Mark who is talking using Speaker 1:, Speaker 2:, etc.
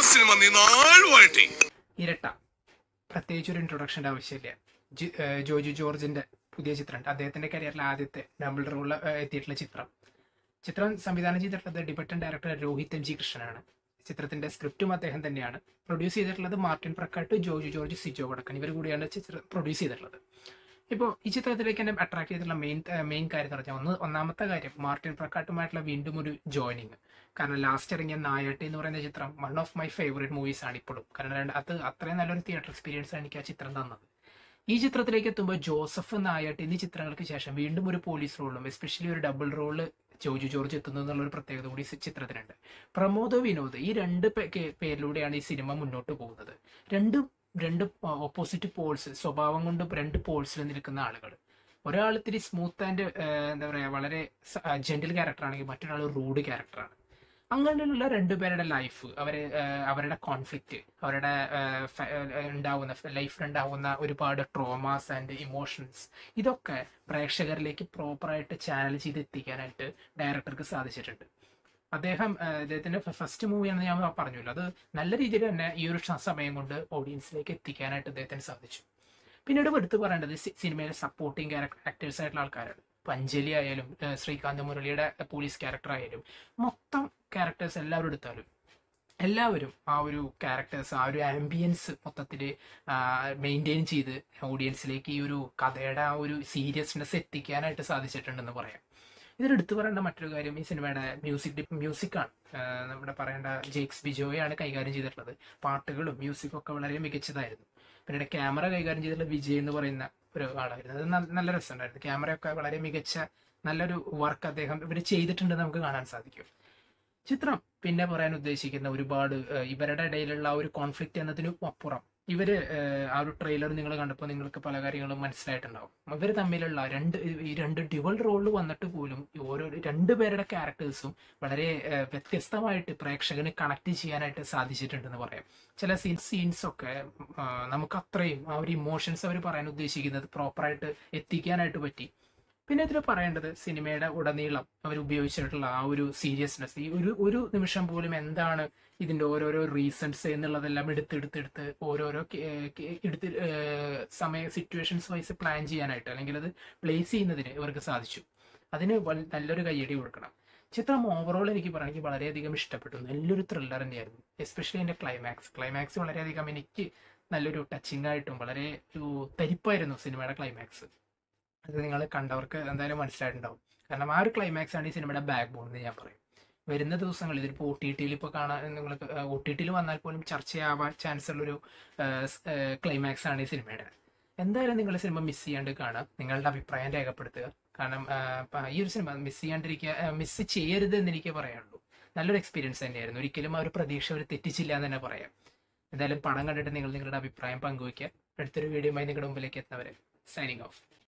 Speaker 1: cinema നീ നാളുമായിട്ടേ
Speaker 2: ഇരട്ട പ്രത്യേകിച്ച് ഒരു ഇൻട്രൊഡക്ഷൻ്റെ ആവശ്യമില്ല ജി- ഏഹ് ജോജു ജോർജിന്റെ പുതിയ ചിത്രമുണ്ട് അദ്ദേഹത്തിന്റെ കരിയറിലെ ആദ്യത്തെ ഡബിൾ റോൾ എത്തിയിട്ടുള്ള ചിത്രം ചിത്രം സംവിധാനം ചെയ്തിട്ടുള്ളത് debutant director Rohith M G കൃഷ്ണനാണ് ചിത്രത്തിന്റെ സ്ക്രിപ്റ്റും അദ്ദേഹം തന്നെയാണ് പ്രൊഡ്യൂസ് ചെയ്തിട്ടുള്ളത് മാർട്ടിൻ പ്രക്കാട്ട് ജോജു ജോർജ് സിജോ വടക്കൻ ഇവർ കൂടിയാണ് ചിത്രം പ്രൊഡ്യൂസ് ചെയ്തിട്ടുള്ളത് ഇപ്പോൾ ഈ ചിത്രത്തിലേക്ക് എന്നെ അട്രാക്ട് ചെയ്തിട്ടുള്ള മെയിൻ മെയിൻ കാര്യം എന്ന് പറഞ്ഞാൽ ഒന്ന് ഒന്നാമത്തെ കാര്യം മാർട്ടിൻ പ്രക്കാട്ടുമായിട്ടുള്ള വീണ്ടും ഒരു ജോയിനിങ് കാരണം ലാസ്റ്റ് ഇറങ്ങിയ നായാട്ടി എന്ന് പറയുന്ന ചിത്രം one of my favourite movies ആണ് ഇപ്പോഴും കാരണം രണ്ട് അത് അത്രയും നല്ലൊരു തിയേറ്റർ എക്സ്പീരിയൻസ് ആണ് എനിക്ക് ആ ചിത്രം തന്നത് ഈ ചിത്രത്തിലേക്ക് എത്തുമ്പോൾ ജോസഫ് നായാട്ടി എന്നീ ചിത്രങ്ങൾക്ക് ശേഷം വീണ്ടും ഒരു പോലീസ് റോളും എസ്പെഷ്യലി ഒരു ഡബിൾ റോള് ജോജു ജോർജ് എത്തുന്നു എന്നുള്ള ഒരു പ്രത്യേകത കൂടി ഈ ചിത്രത്തിനുണ്ട് പ്രമോദ് വിനോദ് ഈ രണ്ട് പേ- കേ- പേരിലൂടെയാണ് ഈ സിനിമ മുന്നോട്ട് പോകുന്നത് രണ്ട് രണ്ട് ഓപ്പോസിറ്റ് പോൾസ് സ്വഭാവം കൊണ്ട് രണ്ട് പോൾസിൽ നിൽക്കുന്ന ആളുകൾ ഒരാൾ ഇത്തിരി സ്മൂത്ത് ആൻഡ് എന്താ പറയാ വളരെ ജെന്റിൽ ക്യാരക്ടർ ആണെങ്കിൽ മറ്റൊരാൾ റൂഡ് ക്യാരക്ടറാണ് അങ്ങനെയുള്ള രണ്ടുപേരുടെ ലൈഫ് അവര് ഏഹ്, അവരുടെ കോൺഫ്ലിക്റ്റ് അവരുടെ ഏഹ്, ഫ- ഏഹ്, ഉണ്ടാവുന്ന ലൈഫിൽ ഉണ്ടാവുന്ന ഒരുപാട് ട്രോമാസ് ആൻഡ് ഇമോഷൻസ് ഇതൊക്കെ പ്രേക്ഷകരിലേക്ക് പ്രോപ്പറായിട്ട് ചാനൽ ചെയ്ത് എത്തിക്കാനായിട്ട് ഡയറക്ടർക്ക് സാധിച്ചിട്ടുണ്ട് അദ്ദേഹം ഏഹ്, അദ്ദേഹത്തിന്റെ ഫസ്റ്റ് മൂവിയാണെന്ന് ഞാൻ പറഞ്ഞല്ലോ അത് നല്ല രീതിയിൽ തന്നെ ഈ ഒരു ക്ഷ- സമയം കൊണ്ട് ഓഡിയൻസിലേക്ക് എത്തിക്കാനായിട്ട് അദ്ദേഹത്തിന് സാധിച്ചു പിന്നീട് എടുത്തു പറയേണ്ടത് സി- സിനിമയിലെ സപ്പോർട്ടിങ് ആക്ടേഴ്സ് ആയിട്ടുള്ള ആൾക്കാരാണ് ഇപ്പൊ അഞ്ജലി ആയാലും ഏഹ്, ശ്രീകാന്ത് മുരളിയുടെ പോലീസ് ക്യാരക്ടർ ആയാലും മൊത്തം ക്യാരക്ടേഴ്സ് എല്ലാവരും എടുത്താലും എല്ലാവരും ആ ഒരു ക്യാരക്ടേഴ്സ് ആ ഒരു ആംബിയൻസ് മൊത്തത്തിൽ മെയിൻറ്റെയിൻ ചെയ്ത് ഓഡിയൻസിലേക്ക് ഈ ഒരു കഥയുടെ ആ ഒരു സീരിയസ്നെസ് എത്തിക്കാനായിട്ട് സാധിച്ചിട്ടുണ്ടെന്ന് പറയാം ഇതിൽ എടുത്തു പറയേണ്ട മറ്റൊരു കാര്യം ഈ സിനിമയുടെ മ്യൂസിക് മ്യൂസിക്കാണ് നമ്മുടെ പറയേണ്ട ജെയ്ക്സ് ബിജോയാണ് കൈകാര്യം ചെയ്തിട്ടുള്ളത് പാട്ടുകളും മ്യൂസിക്കും ഒക്കെ വളരെ മികച്ചതായിരുന്നു പിന്നീട് ക്യാമറ കൈകാര്യം ചെയ്തിട്ടുള്ള വിജയ് എന്ന് പറയുന്ന ഒരു ആളായിരുന്നു അത് ന- നല്ല രസമുണ്ടായിരുന്നു ക്യാമറയൊക്കെ വളരെ മികച്ച നല്ലൊരു വർക്ക് അദ്ദേഹം ഇവർ ചെയ്തിട്ടുണ്ടെന്ന് നമുക്ക് കാണാൻ സാധിക്കും ചിത്രം പിന്നെ പറയാൻ ഉദ്ദേശിക്കുന്ന ഒരുപാട് ഏഹ്, ഇവരുടെ ഇടയിലുള്ള ആ ഒരു കോൺഫ്ലിക്റ്റ് എന്നതിനും അപ്പുറം ഇവര് ഏഹ്, ആ ഒരു ട്രെയിലർ നിങ്ങൾ കണ്ടപ്പോൾ നിങ്ങൾക്ക് പല കാര്യങ്ങളും മനസ്സിലായിട്ടുണ്ടാവും ഇവർ തമ്മിലുള്ള രണ്ട് ഈ രണ്ട് ഡ്യുവൽ റോളിൽ വന്നിട്ട് പോലും ഈ ഓരോ രണ്ടുപേരുടെ ക്യാരക്ടേഴ്സും വളരെ ഏഹ്, വ്യത്യസ്തമായിട്ട് പ്രേക്ഷകന് കണക്ട് ചെയ്യാനായിട്ട് സാധിച്ചിട്ടുണ്ടെന്ന് പറയാം ചില സീൻ സീൻസ് ഒക്കെ ആ, നമുക്ക് അത്രയും ആ ഒരു ഇമോഷൻസ് അവർ പറയാൻ ഉദ്ദേശിക്കുന്നത് പ്രോപ്പറായിട്ട് എത്തിക്കാനായിട്ട് പറ്റി പിന്നെ ഇതിൽ പറയേണ്ടത് സിനിമയുടെ ഉടനീളം അവർ ഉപയോഗിച്ചിട്ടുള്ള ആ ഒരു സീരിയസ്നെസ് ഈ ഒരു ഒരു നിമിഷം പോലും എന്താണ് ഇതിന്റെ ഓരോരോ റീസൺസ് എന്നുള്ളതെല്ലാം എടുത്തെടുത്തെടുത്ത് ഓരോരോ കേ- കേ- എടുത്ത് ഏഹ് സമയ സിറ്റുവേഷൻസ് വൈസ് പ്ലാൻ ചെയ്യാനായിട്ട് അല്ലെങ്കിൽ അത് പ്ലേസ് ചെയ്യുന്നതിന് ഇവർക്ക് സാധിച്ചു അതിന് വൽ- നല്ലൊരു കയ്യടി കൊടുക്കണം ചിത്രം ഓവറോൾ എനിക്ക് പറയണമെങ്കിൽ വളരെയധികം ഇഷ്ടപ്പെട്ടു നല്ലൊരു ത്രില്ലർ തന്നെയായിരുന്നു എസ്പെഷ്യലി എൻ്റെ ക്ലൈമാക്സ് ക്ലൈമാക്സ് വളരെയധികം എനിക്ക് നല്ലൊരു ടച്ചിങ് ആയിട്ടും വളരെ ഒരു തരിപ്പായിരുന്നു സിനിമയുടെ ക്ലൈമാക്സ് അത് നിങ്ങൾ കണ്ടവർക്ക് എന്തായാലും മനസ്സിലായിട്ടുണ്ടാവും കാരണം ആ ഒരു ക്ലൈമാക്സ് ആണ് ഈ സിനിമയുടെ ബാക്ക് ബോൺ എന്ന് ഞാൻ പറയും വരുന്ന ദിവസങ്ങളിൽ ഇതിപ്പോൾ ഒ ടി ടിയിൽ ഇപ്പോൾ കാണാൻ നിങ്ങൾക്ക് ഒ ടി ടിയിൽ വന്നാൽ പോലും ചർച്ചയാവാൻ ചാൻസ് ഉള്ളൊരു ക്ലൈമാക്സ് ആണ് ഈ സിനിമയുടെ എന്തായാലും നിങ്ങൾ സിനിമ മിസ് ചെയ്യാണ്ട് കാണുക നിങ്ങളുടെ അഭിപ്രായം രേഖപ്പെടുത്തുക കാരണം ആ, പ- ഈ ഒരു സിനിമ മിസ് ചെയ്യാണ്ടിരിക്കുക മിസ് ചെയ്യരുത് എന്ന് എനിക്ക് പറയാനുള്ളൂ നല്ലൊരു എക്സ്പീരിയൻസ് തന്നെയായിരുന്നു ഒരിക്കലും ആ ഒരു പ്രതീക്ഷ അവർ തെറ്റിച്ചില്ല എന്ന് തന്നെ പറയാം എന്തായാലും പടം കണ്ടിട്ട് നിങ്ങൾ നിങ്ങളുടെ അഭിപ്രായം പങ്കുവയ്ക്കുക അടുത്തൊരു വീഡിയോയുമായി നിങ്ങളുടെ മുമ്പിലേക്ക് എത്തുന്നവരെ സൈനിങ് ഓഫ്